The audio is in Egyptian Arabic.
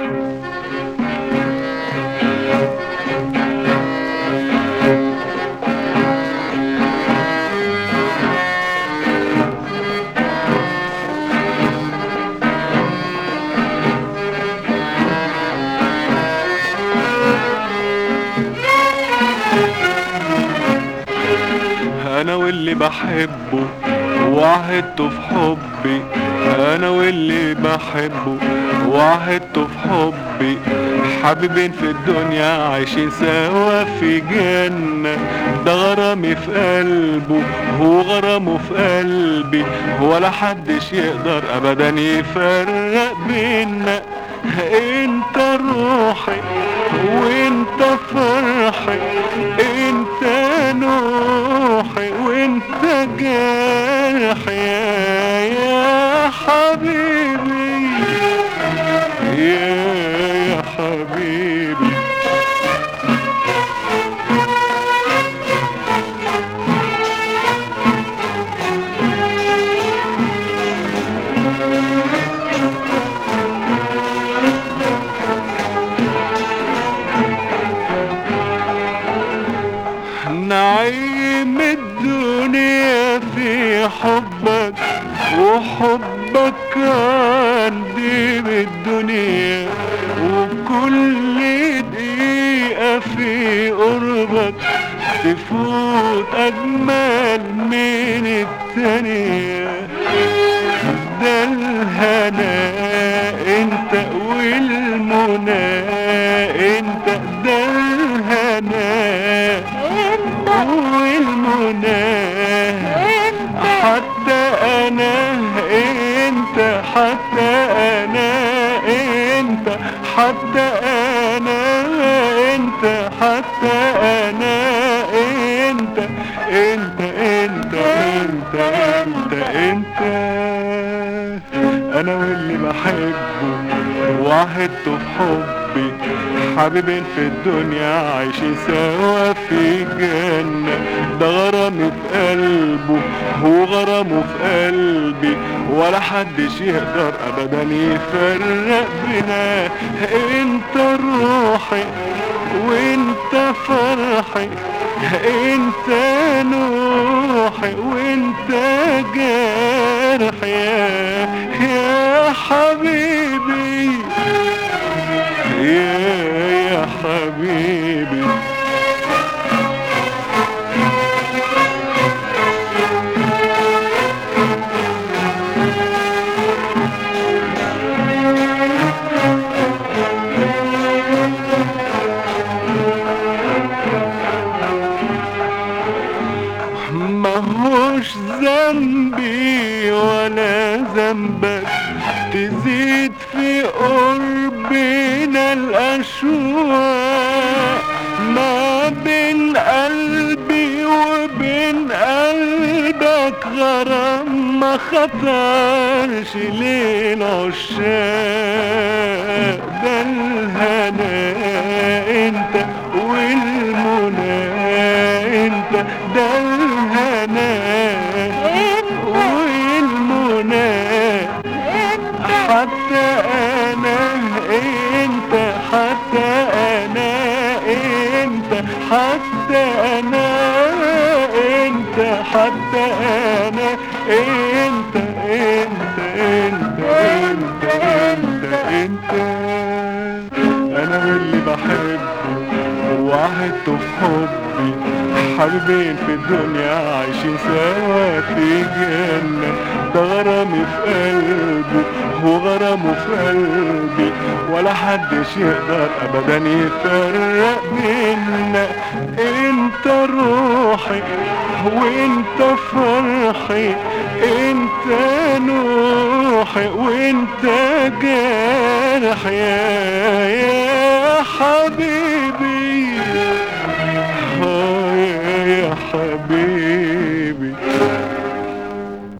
انا واللي بحبه وعهدته في حبي انا واللي بحبه وعهدته في حبي حبيبين في الدنيا عايشين سوا في جنة ده غرامي في قلبه هو غرامه في قلبي ولا حدش يقدر ابدا يفرق بينا انت روحي وانت فرحي انت نوحي وانت جرحي يا يا حبيبي يا يا حبيبي نعيم الدنيا في حبك وحبك عندي بالدنيا وكل دقيقة في قربك تفوت أجمل من التانية ده الهنا انت والمنى انت ده الهنا والمنى حتى انا انت حتى انا انت حتى انا انت حتى انا انت انت انت انت انت انت انا واللي بحبه وعهدته في حبي حبيبين في الدنيا عايشين سوا في جنة ده غرامي في قلبه هو غرامه في قلبي ولا حدش يقدر ابدا يفرق بينا انت روحي وانت فرحي انت نوحي وانت جرحي يا يا حبيبي يا يا حبيبي ما هوش ذنبي ولا ذنبك تزيد في قربنا الأشواق ما بين قلبي وبين قلبك غرام ما خطرش للعشاق ده الهنا انت والمنى انت ده الهنا والمنى حتى انا انت حتى انا انت حتى انا انت حتى انا انت انت انت انت انت انت انا واللي بحبه وعهدته في حبي حبيبين في الدنيا عايشين سوا في جنة ده غرامي في قلبه هو غرامه في قلبي ولا حدش يقدر ابدا يفرق بينا انت روحي وانت فرحي انت نوحي وانت جرحي يا يا